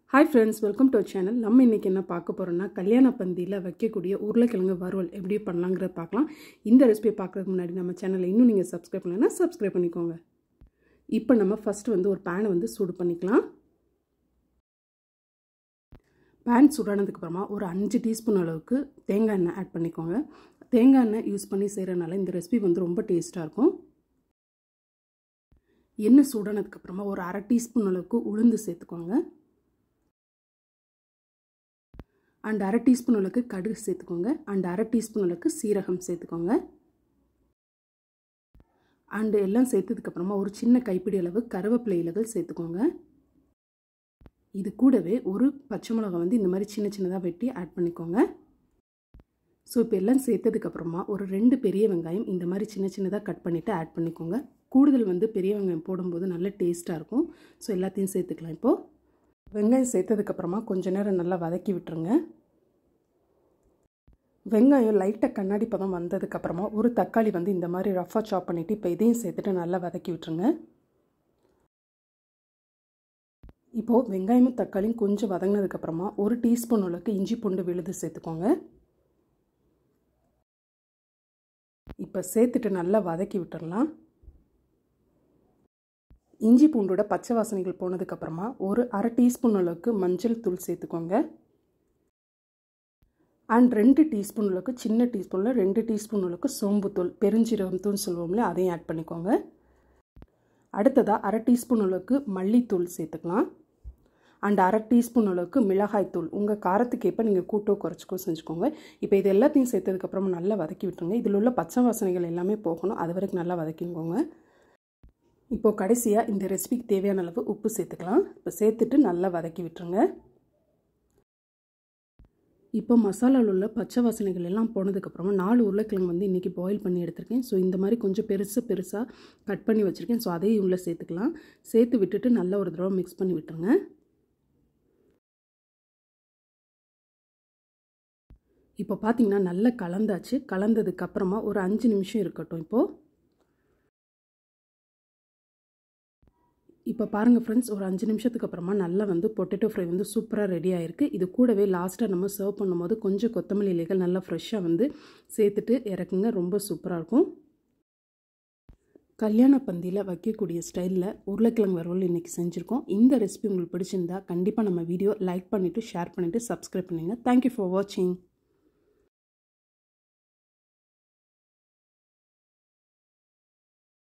hi friends welcome to channel நம்ம இன்றைக்கி என்ன பார்க்க போகிறோம்னா கல்யாண பந்தியில் வைக்கக்கூடிய உருளைக்கிழங்கு வறுவல் எப்படி பண்ணலாங்கிறத பார்க்கலாம் இந்த ரெசிபியை பார்க்குறதுக்கு முன்னாடி நம்ம சேனலை இன்னும் நீங்கள் சப்ஸ்கிரைப் பண்ணலைன்னா சப்ஸ்கிரைப் பண்ணிக்கோங்க இப்போ நம்ம ஃபஸ்ட்டு வந்து ஒரு பேனை வந்து சூடு பண்ணிக்கலாம் பேன் சூடானதுக்கு அப்புறமா ஒரு அஞ்சு டீஸ்பூன் அளவுக்கு தேங்காய் எண்ணெய் ஆட் பண்ணிக்கோங்க தேங்காய் எண்ணெய் யூஸ் பண்ணி செய்கிறனால இந்த ரெசிபி வந்து ரொம்ப டேஸ்ட்டாக இருக்கும் எண்ணெய் சூடானதுக்கப்புறமா ஒரு அரை டீஸ்பூன் அளவுக்கு உளுந்து சேர்த்துக்கோங்க அண்ட் அரை டீஸ்பூன் அளவுக்கு கடுகு சேர்த்துக்கோங்க அண்ட் அரை டீஸ்பூன் அளவுக்கு சீரகம் சேர்த்துக்கோங்க அண்டு எல்லாம் சேர்த்ததுக்கப்புறமா ஒரு சின்ன கைப்பிடி அளவு கருவேப்பிலை இலைகள் சேர்த்துக்கோங்க இது கூடவே ஒரு பச்சை மிளகா வந்து இந்த மாதிரி சின்ன சின்னதாக வெட்டி ஆட் பண்ணிக்கோங்க ஸோ இப்போ எல்லாம் சேர்த்ததுக்கப்புறமா ஒரு ரெண்டு பெரிய வெங்காயம் இந்த மாதிரி சின்ன சின்னதாக கட் பண்ணிவிட்டு ஆட் பண்ணிக்கோங்க கூடுதல் வந்து பெரிய வெங்காயம் போடும்போது நல்ல டேஸ்ட்டாக இருக்கும் ஸோ எல்லாத்தையும் சேர்த்துக்கலாம் இப்போது வெங்காயம் சேர்த்ததுக்கப்புறமா கொஞ்ச நேரம் நல்லா வதக்கி விட்டுருங்க வெங்காயம் லைட்டாக கண்ணாடி பதம் வந்ததுக்கப்புறமா ஒரு தக்காளி வந்து இந்த மாதிரி ரஃபாக சாப் பண்ணிவிட்டு இப்போ இதையும் சேர்த்துட்டு நல்லா வதக்கி விட்டுருங்க இப்போது வெங்காயமும் தக்காளியும் கொஞ்சம் வதங்கினதுக்கப்புறமா ஒரு டீஸ்பூன் அளவுக்கு இஞ்சி பூண்டு விழுது சேர்த்துக்கோங்க இப்போ சேர்த்துட்டு நல்லா வதக்கி விட்டுடலாம் இஞ்சி பூண்டோட பச்சை வாசனைகள் போனதுக்கப்புறமா ஒரு அரை டீஸ்பூன் அளவுக்கு மஞ்சள் தூள் சேர்த்துக்கோங்க அண்ட் ரெண்டு டீஸ்பூன் அளவுக்கு சின்ன டீஸ்பூனில் ரெண்டு டீஸ்பூன் அளவுக்கு சோம்புத்தூள் பெருஞ்சீரகம் தூள் சொல்லுவோம்ல அதையும் ஆட் பண்ணிக்கோங்க அடுத்ததாக அரை டீஸ்பூன் அளவுக்கு மல்லித்தூள் சேர்த்துக்கலாம் அண்ட் அரை டீஸ்பூன் அளவுக்கு மிளகாய்த்தூள் உங்கள் காரத்துக்கு ஏற்ப நீங்கள் கூட்டோ குறைச்சிக்கோ செஞ்சுக்கோங்க இப்போ இது எல்லாத்தையும் சேர்த்ததுக்கப்புறமா நல்லா வதக்கி விட்டுருங்க இதில் உள்ள பச்சை வாசனைகள் எல்லாமே போகணும் அது வரைக்கும் நல்லா வதக்கிக்கோங்க இப்போது கடைசியாக இந்த ரெசிபிக்கு தேவையான அளவு உப்பு சேர்த்துக்கலாம் இப்போ சேர்த்துட்டு நல்லா வதக்கி விட்டுருங்க இப்போ மசாலாவில் உள்ள பச்சை வாசனைகள் எல்லாம் போனதுக்கப்புறமா நாலு உருளைக்கிழங்கு வந்து இன்றைக்கி பாயில் பண்ணி எடுத்திருக்கேன் ஸோ இந்த மாதிரி கொஞ்சம் பெருசு பெருசாக கட் பண்ணி வச்சுருக்கேன் ஸோ அதையும் உள்ளே சேர்த்துக்கலாம் சேர்த்து விட்டுட்டு நல்லா ஒரு தடவை மிக்ஸ் பண்ணி விட்டுருங்க இப்போ பார்த்தீங்கன்னா நல்லா கலந்தாச்சு கலந்ததுக்கப்புறமா ஒரு அஞ்சு நிமிஷம் இருக்கட்டும் இப்போது இப்போ பாருங்கள் ஃப்ரெண்ட்ஸ் ஒரு அஞ்சு நிமிஷத்துக்கு அப்புறமா நல்லா வந்து பொட்டேட்டோ ஃப்ரை வந்து சூப்பராக ரெடி ஆகிருக்கு இது கூடவே லாஸ்ட்டாக நம்ம சர்வ் பண்ணும்போது கொஞ்சம் கொத்தமல்லி இலைகள் நல்லா ஃப்ரெஷ்ஷாக வந்து சேர்த்துட்டு இறக்குங்க ரொம்ப சூப்பராக இருக்கும் கல்யாண பந்தியில் வைக்கக்கூடிய ஸ்டைலில் உருளைக்கிழங்கு வறுவல் இன்றைக்கி செஞ்சுருக்கோம் இந்த ரெசிபி உங்களுக்கு பிடிச்சிருந்தா கண்டிப்பாக நம்ம வீடியோ லைக் பண்ணிவிட்டு ஷேர் பண்ணிவிட்டு சப்ஸ்கிரைப் பண்ணுங்கள் தேங்க்யூ ஃபார் வாட்சிங்